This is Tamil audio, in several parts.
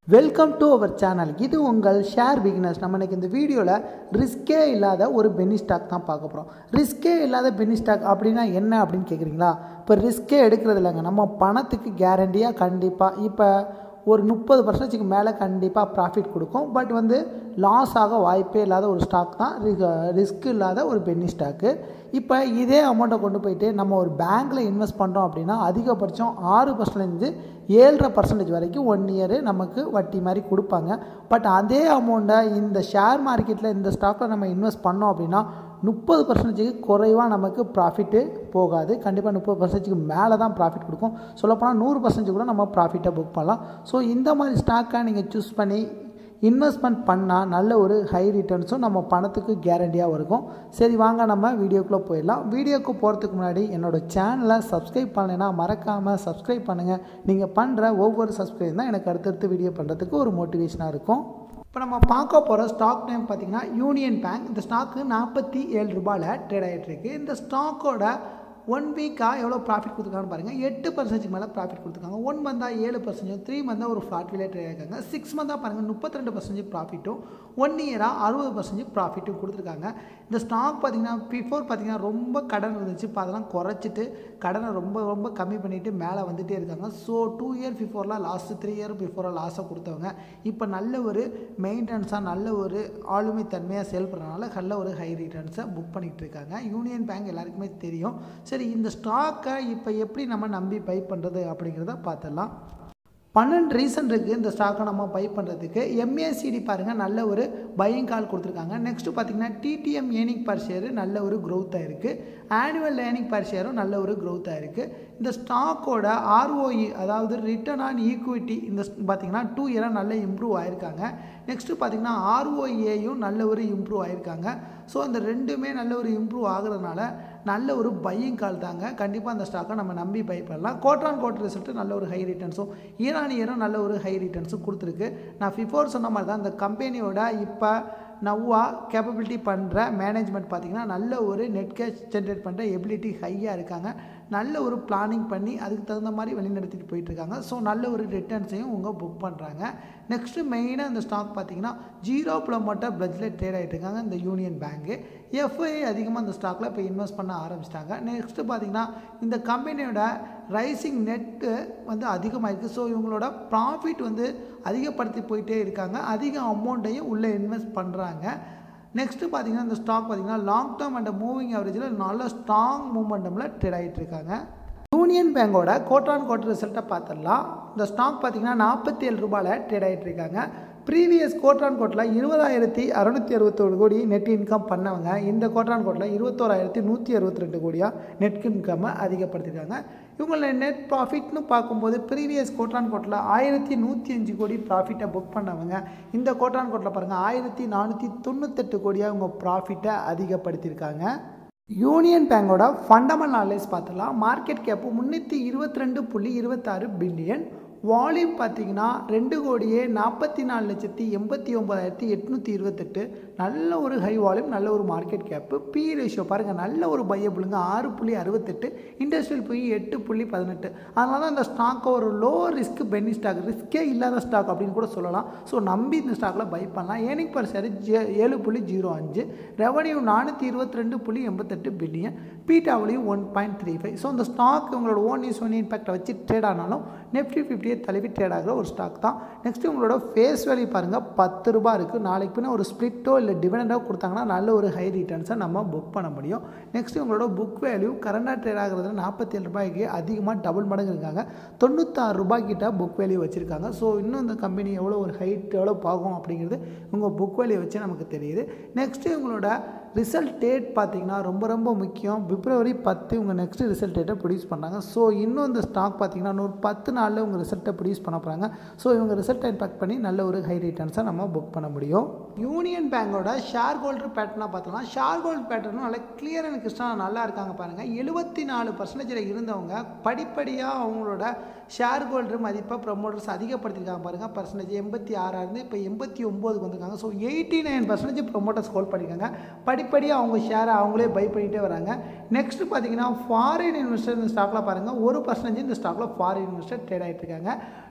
வெல்கம் டு அவர் சேனல் இது உங்கள் ஷேர் பிகினர்ஸ் நம்ம இன்னைக்கு இந்த வீடியோவில் ரிஸ்கே இல்லாத ஒரு பெனி ஸ்டாக் தான் பார்க்க போகிறோம் ரிஸ்கே இல்லாத பெனி ஸ்டாக் அப்படின்னா என்ன அப்படின்னு கேட்குறீங்களா இப்போ ரிஸ்கே எடுக்கிறது இல்லைங்க நம்ம பணத்துக்கு கேரண்டியாக கண்டிப்பாக இப்போ ஒரு முப்பது பர்சன்டேஜுக்கு மேலே கண்டிப்பாக ப்ராஃபிட் கொடுக்கும் பட் வந்து லாஸ் ஆக வாய்ப்பே இல்லாத ஒரு ஸ்டாக் தான் ரிஸ்க் இல்லாத ஒரு பென்னி ஸ்டாக்கு இப்போ இதே அமௌண்ட்டை கொண்டு போயிட்டு நம்ம ஒரு பேங்க்கில் இன்வெஸ்ட் பண்ணுறோம் அப்படின்னா அதிகபட்சம் ஆறு பர்சன்டேஜ் ஏழரை பர்சன்டேஜ் வரைக்கும் ஒன் இயரு நமக்கு வட்டி மாதிரி கொடுப்பாங்க பட் அதே அமௌண்ட்டை இந்த ஷேர் மார்க்கெட்டில் இந்த ஸ்டாக்கில் நம்ம இன்வெஸ்ட் பண்ணோம் அப்படின்னா முப்பது பர்சன்டேஜுக்கு குறைவாக நமக்கு ப்ராஃபிட்டு போகாது கண்டிப்பாக முப்பது பர்சன்டேஜுக்கு மேலே தான் ப்ராஃபிட் கொடுக்கும் சொல்லப்போனால் நூறு பர்சன்டேஜ் கூட நம்ம ப்ராஃபிட்டை புக் பண்ணலாம் ஸோ இந்த மாதிரி ஸ்டாக்கை நீங்கள் சூஸ் பண்ணி இன்வெஸ்ட்மெண்ட் பண்ணால் நல்ல ஒரு ஹை ரிட்டர்ன்ஸும் நம்ம பணத்துக்கு கேரண்டியாக இருக்கும் சரி வாங்க நம்ம வீடியோக்குள்ளே போயிடலாம் வீடியோக்கு போகிறதுக்கு முன்னாடி என்னோடய சேனலை சப்ஸ்கிரைப் பண்ணலைன்னா மறக்காமல் சப்ஸ்கிரைப் பண்ணுங்கள் நீங்கள் பண்ணுற ஒவ்வொரு சப்ஸ்கிரைப் தான் எனக்கு அடுத்தடுத்து வீடியோ பண்ணுறதுக்கு ஒரு மோட்டிவேஷனாக இருக்கும் இப்போ நம்ம பார்க்க போகிற ஸ்டாக் நேம் பார்த்திங்கன்னா யூனியன் பேங்க் இந்த ஸ்டாக்கு நாற்பத்தி ஏழு ரூபாயில் ட்ரேட் ஆகிட்டு இருக்கு இந்த ஸ்டாக்கோட ஒன் வீக்காக எவ்வளோ ப்ராஃபிட் கொடுத்துருக்காங்கன்னு பாருங்கள் எட்டு பர்சன்டேஜ் மேலே ப்ராஃபிட் கொடுத்துருக்காங்க ஒன் மந்தாக ஏழு பர்சன்டேஜ் த்ரீ மந்தாக ஒரு ஃபார்ட்டிலே ட்ரேட் ஆகிருக்காங்க சிக்ஸ் மந்தாக பாருங்கள் முப்பத்தி ரெண்டு பர்சன்டேஜ் ப்ராஃபிட்டும் ஒன் இயராக அறுபது பர்சன்டேஜ் ப்ராஃபிட்டும் கொடுத்துருக்காங்க இந்த ஸ்டாக் பார்த்திங்கன்னா பிஃபோர் பார்த்திங்கன்னா ரொம்ப கடன் இருந்துச்சு இப்போ அதெல்லாம் குறைச்சிட்டு கடனை ரொம்ப ரொம்ப கம்மி பண்ணிவிட்டு மேலே வந்துகிட்டே இருக்காங்க ஸோ டூ இயர் பிஃபோர்லாம் லாஸ்ட்டு த்ரீ இயர் பிஃபோராக லாஸை கொடுத்தவங்க இப்போ நல்ல ஒரு மெயின்டெனன்ஸாக நல்ல ஒரு ஆளுமை தன்மையாக செயல்படுறதுனால நல்ல ஒரு ஹை ரிட்டர்ன்ஸை புக் பண்ணிகிட்டு இருக்காங்க யூனியன் பேங்க் எல்லாருக்குமே தெரியும் சரி இந்த ஸ்டாக்கை இப்போ எப்படி நம்ம நம்பி பை பண்ணுறது அப்படிங்கிறத பார்த்துடலாம் பன்னெண்டு ரீசன் இருக்குது இந்த ஸ்டாக்கை நம்ம பை பண்ணுறதுக்கு எம்ஏசிடி பாருங்கள் நல்ல ஒரு பையிங் கால் கொடுத்துருக்காங்க நெக்ஸ்ட்டு பார்த்தீங்கன்னா டிடிஎம் ஏர்னிங் பர் ஷேரு நல்ல ஒரு க்ரோத்தாக இருக்குது ஆனுவல் ஏர்னிங் பர் ஷேரும் நல்ல ஒரு க்ரோத்தாக இருக்குது இந்த ஸ்டாக்கோட ஆர்ஓஇ அதாவது ரிட்டர்ன் ஆன் ஈக்விட்டி இந்த பார்த்திங்கன்னா டூ இயராக நல்ல இம்ப்ரூவ் ஆயிருக்காங்க நெக்ஸ்ட்டு பார்த்திங்கன்னா ஆர்ஓஏயும் நல்ல ஒரு இம்ப்ரூவ் ஆயிருக்காங்க ஸோ அந்த ரெண்டுமே நல்ல ஒரு இம்ப்ரூவ் ஆகுறதுனால நல்ல ஒரு பையிங் கால் தாங்க கண்டிப்பாக அந்த ஸ்டாக்கை நம்ம நம்பி பை பண்ணலாம் கோட்ரான் கோட் ரிசல்ட்டு நல்ல ஒரு ஹை ரிட்டர்ன்ஸும் ஈரான் இயரும் நல்ல ஒரு ஹை ரிட்டர்ன்ஸும் கொடுத்துருக்கு நான் ஃபிஃபோர் சொன்ன மாதிரி தான் இந்த கம்பெனியோட இப்போ நவ்வா கேப்பபிலிட்டி பண்ணுற மேனேஜ்மெண்ட் பார்த்திங்கன்னா நல்ல ஒரு நெட் கேஷ் ஜென்ரேட் பண்ணுற எபிலிட்டி ஹையாக இருக்காங்க நல்ல ஒரு பிளானிங் பண்ணி அதுக்கு தகுந்த மாதிரி வழிநடத்திட்டு போயிட்டுருக்காங்க ஸோ நல்ல ஒரு ரிட்டர்ன்ஸையும் உங்கள் புக் பண்ணுறாங்க நெக்ஸ்ட்டு மெயினாக இந்த ஸ்டாக் பார்த்தீங்கன்னா ஜீரோ ப்ளமோட்டர் பிளட்ஜில் ட்ரேட் ஆகிட்டு இருக்காங்க இந்த யூனியன் பேங்க்கு எஃப்ஐ அதிகமாக இந்த ஸ்டாக்கில் இப்போ இன்வெஸ்ட் பண்ண ஆரம்பிச்சிட்டாங்க நெக்ஸ்ட்டு பார்த்தீங்கன்னா இந்த கம்பெனியோட ரைசிங் நெட்டு வந்து அதிகமாக இருக்குது ஸோ இவங்களோட ப்ராஃபிட் வந்து அதிகப்படுத்தி போயிட்டே இருக்காங்க அதிக அமௌண்ட்டையும் உள்ளே இன்வெஸ்ட் பண்ணுறாங்க நெக்ஸ்ட்டு பார்த்தீங்கன்னா இந்த ஸ்டாக் பார்த்தீங்கன்னா லாங் டேர்ம் அண்ட் மூவிங் ஆவரேஜில் நல்ல ஸ்ட்ராங் மூமெண்டமில் ட்ரேட் ஆகிட்டு இருக்காங்க யூனியன் பேங்கோட கோட்டான் கோட் ரிசல்ட்டை பார்த்துடலாம் இந்த ஸ்டாக் பார்த்தீங்கன்னா நாற்பத்தி ஏழு ரூபாயில் ட்ரேட் ஆகிட்டு இருக்காங்க ப்ரீவியஸ் கோட்ரான் கோட்டில் இருபதாயிரத்தி அறநூற்றி அறுபத்தோரு கோடி நெட் இன்கம் பண்ணவங்க இந்த கோட்ரான் கோட்டில் இருபத்தோராயிரத்தி நூற்றி அறுபத்தி ரெண்டு கோடியாக நெட் இன்கம்மை அதிகப்படுத்திருக்காங்க இவங்கள நெட் ப்ராஃபிட்னு பார்க்கும்போது ப்ரீவியஸ் கோட்ரான் கோட்டில் ஆயிரத்தி நூற்றி அஞ்சு கோடி ப்ராஃபிட்டை புக் பண்ணவங்க இந்த கோட்ரான் கோட்டில் பாருங்கள் ஆயிரத்தி நானூற்றி தொண்ணூத்தெட்டு கோடியாக இவங்க ப்ராஃபிட்டை அதிகப்படுத்தியிருக்காங்க யூனியன் பேங்கோட ஃபண்டமெண்டல் அனலைஸ் பார்த்துலாம் மார்க்கெட் கேப்பு முந்நூற்றி இருபத்தி ரெண்டு புள்ளி இருபத்தாறு பில்லியன் வால்யூம் பார்த்தீங்கன்னா ரெண்டு கோடியே நாற்பத்தி நாலு லட்சத்தி எண்பத்தி ஒம்பதாயிரத்தி எட்நூற்றி இருபத்தெட்டு நல்ல ஒரு ஹை வால்யூம் நல்ல ஒரு மார்க்கெட் கேப்பு பி ரேஷியோ பாருங்கள் நல்ல ஒரு பையபிளுங்க ஆறு புள்ளி அறுபத்தெட்டு இண்டஸ்ட்ரியல் போய் எட்டு புள்ளி பதினெட்டு அதனால தான் இந்த ஸ்டாக்கை ஒரு லோ ரிஸ்க் பென்னி ஸ்டாக் ரிஸ்கே இல்லாத ஸ்டாக் அப்படின்னு கூட சொல்லலாம் ஸோ நம்பி இந்த ஸ்டாக்கில் பை பண்ணலாம் ஏர்னிங் பர் ஷேர் ஏழு புள்ளி ஜீரோ அஞ்சு ரெவன்யூ நானூற்றி இருபத்தி ரெண்டு புள்ளி எண்பத்தெட்டு பில்லியன் பீட்டாவிலையும் one point three five so இந்த ஸ்டாக் உங்களோட ஓன் யூஸ் ஒன் இம்பேக்டை வச்சு ட்ரேட் ஆனாலும் நெஃப்டி ஃபிஃப்டியை தழுவி ட்ரேட் ஆகிற ஒரு ஸ்டாக் தான் நெக்ஸ்ட்டு உங்களோட ஃபேஸ் வேல்யூ பாருங்கள் பத்து ரூபா இருக்குது நாளைக்கு பின்ன ஒரு ஸ்ப்ளிட்டோ இல்லை டிவிடெண்டோ கொடுத்தாங்கன்னா நல்ல ஒரு ஹை ரிட்டர்ன்ஸை நம்ம புக் பண்ண முடியும் நெக்ஸ்ட்டு உங்களோட புக் வேல்யூ கரண்டாக ட்ரேட் ஆகிறதுல நாற்பத்தி ஏழு ரூபாய்க்கு அதிகமாக டபுள் மடங்கு இருக்காங்க தொண்ணூத்தாறு ரூபாய்க்கிட்ட புக் வேல்யூ வச்சுருக்காங்க ஸோ இன்னும் இந்த கம்பெனி எவ்வளோ ஒரு ஹைட் எவ்வளோ பாகும் அப்படிங்கிறது உங்கள் புக் வேல்யூ வச்சு நமக்கு தெரியுது நெக்ஸ்ட்டு உங்களோட ரிசல்ட் டேட் பார்த்தீங்கன்னா ரொம்ப ரொம்ப முக்கியம் பிப்ரவரி பத்து உங்கள் நெக்ஸ்ட் ரிசல்ட் டேட்டை ப்ரொடியூஸ் பண்ணாங்க ஸோ இன்னும் இந்த ஸ்டாக் பார்த்தீங்கன்னா இன்னொரு பத்து நாளில் உங்கள் ரிசல்ட்டை ப்ரொடியூஸ் பண்ண போகிறாங்க ஸோ இவங்க ரிசல்ட்டை இம்பேக்ட் பண்ணி நல்ல ஒரு ஹை ரிட்டர்ன்ஸை நம்ம புக் பண்ண முடியும் யூனியன் பேங்கோட ஷேர் ஹோல்டர் பேட்டர்னாக பார்த்தோம்னா ஷேர் ஹோல்டர் பேட்டர்னும் நல்லா கிளியர் அண்ட் கிறிஸ்டாக நல்லா இருக்காங்க பாருங்கள் எழுபத்தி நாலு பர்சன்டேஜில் இருந்தவங்க படிப்படியாக அவங்களோட ஷேர் ஹோல்டர் மதிப்பை ப்ரொமோட்டர்ஸ் அதிகப்படுத்திருக்காங்க பாருங்கள் பர்சன்டேஜ் எண்பத்தி ஆறாக இருந்து இப்போ எண்பத்தி ஒம்போதுக்கு வந்திருக்காங்க so eighty nine percentage promoters hold பண்ணியிருக்காங்க படிப்படியாக அவங்க ஷேரை அவங்களே பை பண்ணிகிட்டே வராங்க நெக்ஸ்ட் பார்த்தீங்கன்னா ஃபாரின் இன்வெஸ்டர் இந்த ஸ்டாக்கில் பாருங்கள் ஒரு பர்சன்டேஜ் இந்த ஸ்டாக்கில் ஃபாரின் இன்வெஸ்டர் ட்ரேட் ஆகிட்டு இருக்காங்க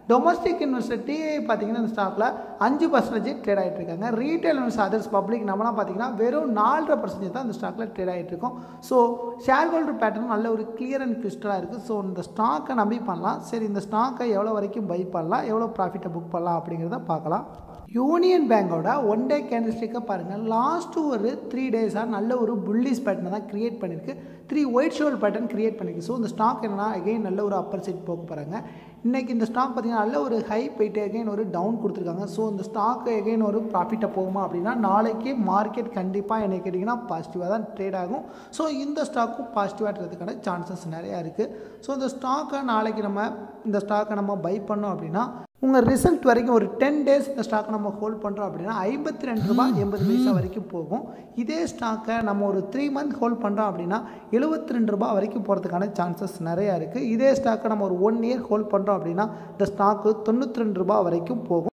டொமஸ்டிக் இன்வெஸ்டர் டிஐ பார்த்தீங்கன்னா இந்த ஸ்டாக்கில் அஞ்சு பர்சன்டேஜ் ட்ரேட் ஆகிட்டு இருக்காங்க ரீட்டைல் இன்வெஸ்டர் அதர்ஸ் பப்ளிக் நம்மலாம் பார்த்தீங்கன்னா வெறும் நாலரை பர்சன்டேஜ் தான் இந்த ஸ்டாக்கில் ட்ரேட் ஆகிட்டு இருக்கும் ஸோ ஷேர் ஹோல்டர் பேட்டர்ன் நல்ல ஒரு கிளியர் அண்ட் கிறிஸ்டலாக இருக்குது ஸோ இந்த ஸ்டாக்கை நம்பி பண்ணலாம் சரி இந்த ஸ்டாக்கை எவ்வளோ வரைக்கும் பை பண்ணலாம் எவ்வளோ ப்ராஃபிட்டை புக் பண்ணலாம் அப்படிங்கிறத பார்க்கலாம் யூனியன் பேங்கோட ஒன் டே கேண்டில்ஸ்டிக்கை பாருங்கள் லாஸ்ட்டு ஒரு த்ரீ டேஸாக நல்ல ஒரு புல்லிஸ் பேட்டர்னை தான் க்ரியேட் பண்ணியிருக்கு த்ரீ ஒயிட் ஷோல் பேட்டர்ன் க்ரியேட் பண்ணியிருக்கு ஸோ இந்த ஸ்டாக் என்னன்னா அகைன் நல்ல ஒரு அப்பர் சைட் போக போகிறாங்க இன்றைக்கி இந்த ஸ்டாக் பார்த்திங்கன்னா நல்ல ஒரு ஹை போயிட்டு அகைன் ஒரு டவுன் கொடுத்துருக்காங்க ஸோ இந்த ஸ்டாக் அகைன் ஒரு ப்ராஃபிட்டை போகுமா அப்படின்னா நாளைக்கு மார்க்கெட் கண்டிப்பாக என்ன கேட்டிங்கன்னா பாசிட்டிவாக தான் ட்ரேட் ஆகும் ஸோ இந்த ஸ்டாக்கும் பாசிட்டிவாக ட்ரதுக்கான சான்சஸ் நிறையா இருக்குது ஸோ இந்த ஸ்டாக்கை நாளைக்கு நம்ம இந்த ஸ்டாக்கை நம்ம பை பண்ணோம் அப்படின்னா உங்கள் ரிசல்ட் வரைக்கும் ஒரு டென் டேஸ் இந்த ஸ்டாக்கை நம்ம ஹோல்ட் பண்ணுறோம் அப்படின்னா ஐம்பத்தி ரெண்டு ரூபாய் எண்பது பைசா வரைக்கும் போகும் இதே ஸ்டாக்கை நம்ம ஒரு த்ரீ மந்த் ஹோல்ட் பண்ணுறோம் அப்படின்னா எழுபத்தி ரெண்டு ரூபாய் வரைக்கும் போகிறதுக்கான சான்சஸ் நிறையா இருக்குது இதே ஸ்டாக்கை நம்ம ஒரு ஒன் இயர் ஹோல்ட் பண்ணுறோம் அப்படின்னா இந்த ஸ்டாக்கு தொண்ணூற்றி ரெண்டு ரூபாய் வரைக்கும் போகும்